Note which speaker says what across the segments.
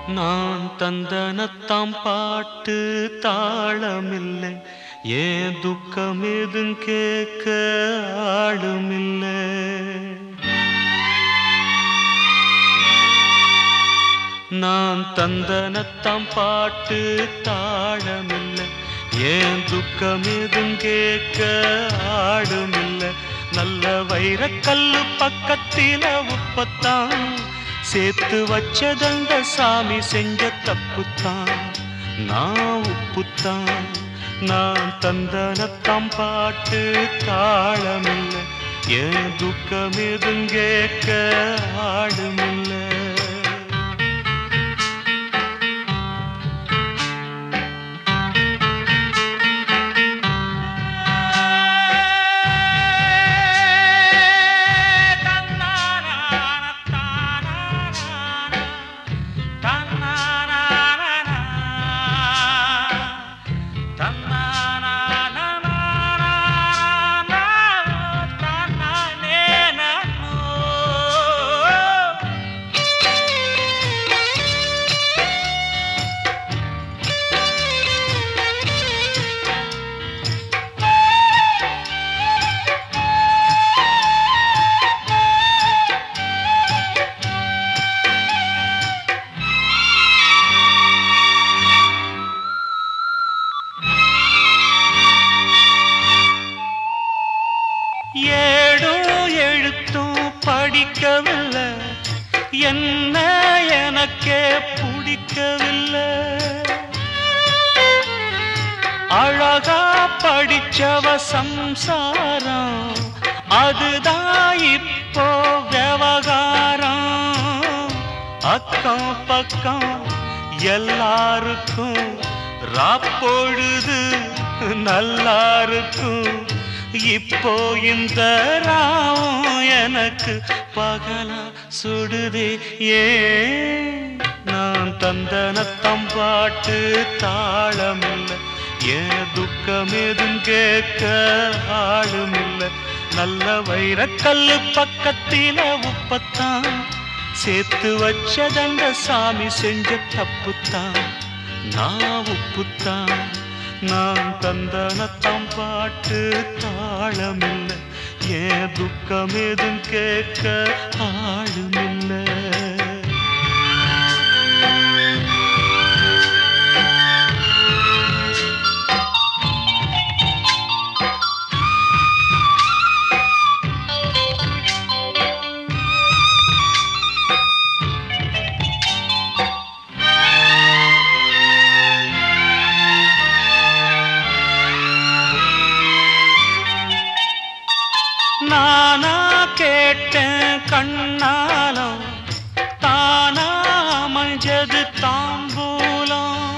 Speaker 1: நான் தந்தனத்தாம் பாட்டு தாளமில்லை ஏன் துக்கம் எதும் கேட்க ஆளுமில்லை நான் தந்தனத்தாம் பாட்டு தாளமில்லை ஏன் துக்கம் எதும் கேட்க ஆடுமில்லை நல்ல வைரக்கல்லு பக்கத்தில உப்பத்தான் சேர்த்து வச்சதந்த சாமி செஞ்ச தப்புத்தான் நான் உப்புத்தான் நான் தந்தனத்தாம் பாட்டு தாளமில்லை ஏன் துக்கம் எதும் கேட்க ஆடுமில்லை ஏடும் எழுத்தும் படிக்கவில்லை என்ன எனக்கே பிடிக்கவில்லை அழகா படிச்சவ சம்சாரம் அதுதான் இப்போ விவகாரம் அக்கம் பக்கம் எல்லாருக்கும் ராப்பொழுது நல்லா இருக்கும் இப்போ இந்த ராவும் எனக்கு பகலா சுடுதே ஏன் நான் தந்தனத்தம் பாட்டு தாளமில்லை ஏன் துக்கம் எதும் கேட்க ஆளுமில்லை நல்ல வைரக்கல்லு பக்கத்தில உப்பத்தான் சேர்த்து வச்சதண்ட சாமி செஞ்ச தப்புத்தான் நான் உப்புத்தான் நான் தந்தனத்தாம் பாட்டு தாளமில்லை ஏன் துக்கம் எதும் கேட்க ஆளுமில்லை நானா கேட்டேன் கண்ணாலம் தானா அமைஞ்சது தாம்பூலம்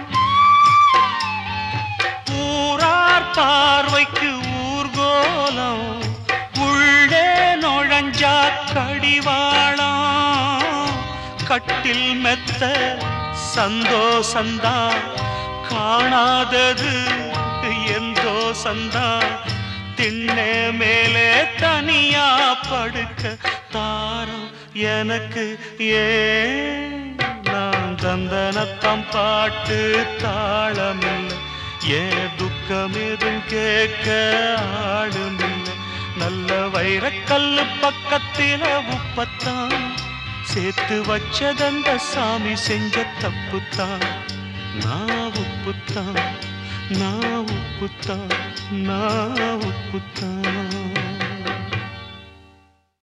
Speaker 1: ஊரார் பார்வைக்கு ஊர்கோலம் உள்ளே நுழைஞ்சா கடிவாளம் கட்டில் மெத்த சந்தோஷந்தா காணாதது எந்தோ சந்தா திண்ணே மேலே தனியா படுக்க தாரம் எனக்கு ஏன் நான் தந்தனத்தம் பாட்டு தாளமில்லை ஏன் துக்கம் எதும் கேட்க ஆடுமில்லை நல்ல வைரக்கல்லு பக்கத்தில உப்பத்தான் சேர்த்து வச்சதந்த சாமி செஞ்ச தப்புத்தான் நான் உப்புத்தான் நான் உப்புத்தான் நான் உப்புத்தான்